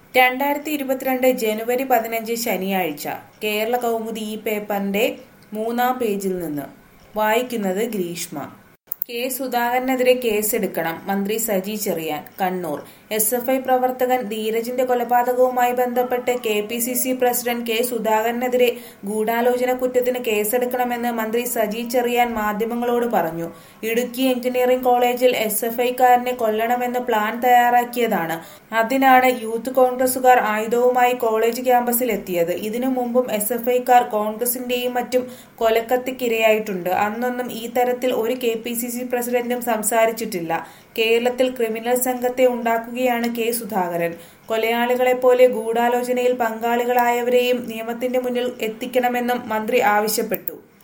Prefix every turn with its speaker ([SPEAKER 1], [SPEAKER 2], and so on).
[SPEAKER 1] രണ്ടായിരത്തി ഇരുപത്തിരണ്ട് ജനുവരി പതിനഞ്ച് ശനിയാഴ്ച കേരള കൗമുദി ഈ പേപ്പറിന്റെ മൂന്നാം പേജിൽ നിന്ന് വായിക്കുന്നത് ഗ്രീഷ്മ കെ സുധാകരനെതിരെ കേസെടുക്കണം മന്ത്രി Saji Cheriyan Kannur S F I പ്രവർത്തകൻ ധീരജിന്റെ കൊലപാതകവുമായി ബന്ധപ്പെട്ട് K P C C president K സുധാകരനെതിരെ ഗൂഢാലോചന കുറ്റത്തിന് കേസെടുക്കണമെന്ന് മന്ത്രി സജി ചെറിയാൻ മാധ്യമങ്ങളോട് പറഞ്ഞു ഇടുക്കി എഞ്ചിനീയറിംഗ് കോളേജിൽ എസ് എഫ് ഐക്കാരനെ കൊല്ലണമെന്ന് പ്ലാൻ തയ്യാറാക്കിയതാണ് അതിനാണ് യൂത്ത് കോൺഗ്രസുകാർ ആയുധവുമായി കോളേജ് ക്യാമ്പസിൽ എത്തിയത് ഇതിനു മുമ്പും എസ് എഫ് ഐക്കാർ കോൺഗ്രസിന്റെയും മറ്റും കൊലക്കത്തിക്കിരയായിട്ടുണ്ട് അന്നൊന്നും ഈ തരത്തിൽ ഒരു കെ പി സി സി പ്രസിഡന്റും സംസാരിച്ചിട്ടില്ല കേരളത്തിൽ ക്രിമിനൽ സംഘത്തെ ഉണ്ടാക്കുകയാണ് കെ സുധാകരൻ കൊലയാളികളെപ്പോലെ ഗൂഢാലോചനയിൽ പങ്കാളികളായവരെയും നിയമത്തിന്റെ മുന്നിൽ എത്തിക്കണമെന്നും മന്ത്രി ആവശ്യപ്പെട്ടു